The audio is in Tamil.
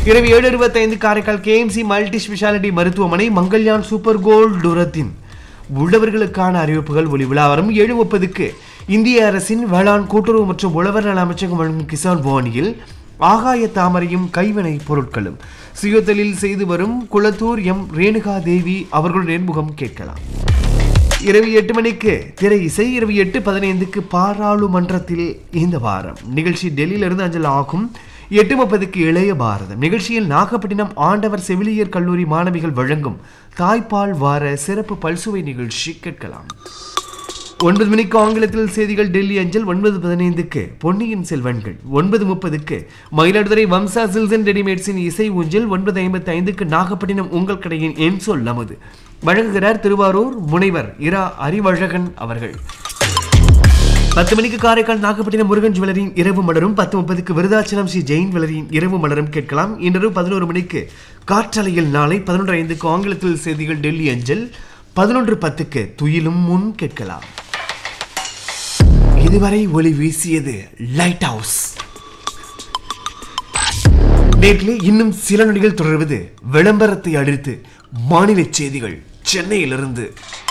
இரவு ஏழு இருபத்தைந்து காரைக்கால் கேஎம்சி மல்டி ஸ்பெஷாலிட்டி மருத்துவமனை மங்கள்யான் சூப்பர் கோல்ட் டுரத்தின் உள்ளவர்களுக்கான அறிவிப்புகள் ஒளி விழாவரம் ஏழு முப்பதுக்கு இந்திய அரசின் வேளாண் கூட்டுறவு மற்றும் உழவர் நல அமைச்சகம் வழங்கும் கிசான் வாணியில் ஆகாய தாமரையும் கைவினை பொருட்களும் சுயதொழில் செய்து வரும் குளத்தூர் எம் ரேணுகா தேவி அவர்கள் நேர்முகம் கேட்கலாம் இரவு எட்டு மணிக்கு திரை இசை இரவு எட்டு பதினைந்துக்கு பாராளுமன்றத்தில் இந்த வாரம் நிகழ்ச்சி டெல்லியிலிருந்து அஞ்சல் ஆகும் எட்டு முப்பதுக்கு இளைய பாரதம் நிகழ்ச்சியில் நாகப்பட்டினம் ஆண்டவர் செவிலியர் கல்லூரி மாணவிகள் வழங்கும் தாய்ப்பால் வார சிறப்பு பல்சுவை நிகழ்ச்சி கேட்கலாம் ஒன்பது மணிக்கு ஆங்கிலத்தில் செய்திகள் டெல்லி அஞ்சல் ஒன்பது பதினைந்துக்கு பொன்னியின் செல்வன்கள் ஒன்பது முப்பதுக்கு மயிலாடுதுறை வம்சா சில்ஸ் அண்ட் ரெடிமேட்ஸின் இசை ஊஞ்சல் ஒன்பது ஐம்பத்தி ஐந்துக்கு நாகப்பட்டினம் உங்கள் கடையின் என் சொல் நமது வழங்குகிறார் திருவாரூர் முனைவர் இரா அறிவழகன் அவர்கள் பத்து மணிக்கு காரைக்கால் நாகப்பட்டினம் முருகன் ஜுவல்லரியின் இரவு மலரும் பத்து முப்பதுக்கு விருதாச்சலம் ஸ்ரீ ஜெயின் ஜுவல்லரியின் இரவு மலரும் கேட்கலாம் இன்று பதினோரு மணிக்கு காற்றலையில் நாளை பதினொன்று ஐந்துக்கு ஆங்கிலத்தில் செய்திகள் டெல்லி அஞ்சல் பதினொன்று பத்துக்கு துயிலும் முன் கேட்கலாம் இதுவரை ஒளி வீசியது லைட் ஹவுஸ் நேர்களே இன்னும் சில நொடிகள் தொடர்வது விளம்பரத்தை அடுத்து மாநில செய்திகள் சென்னையிலிருந்து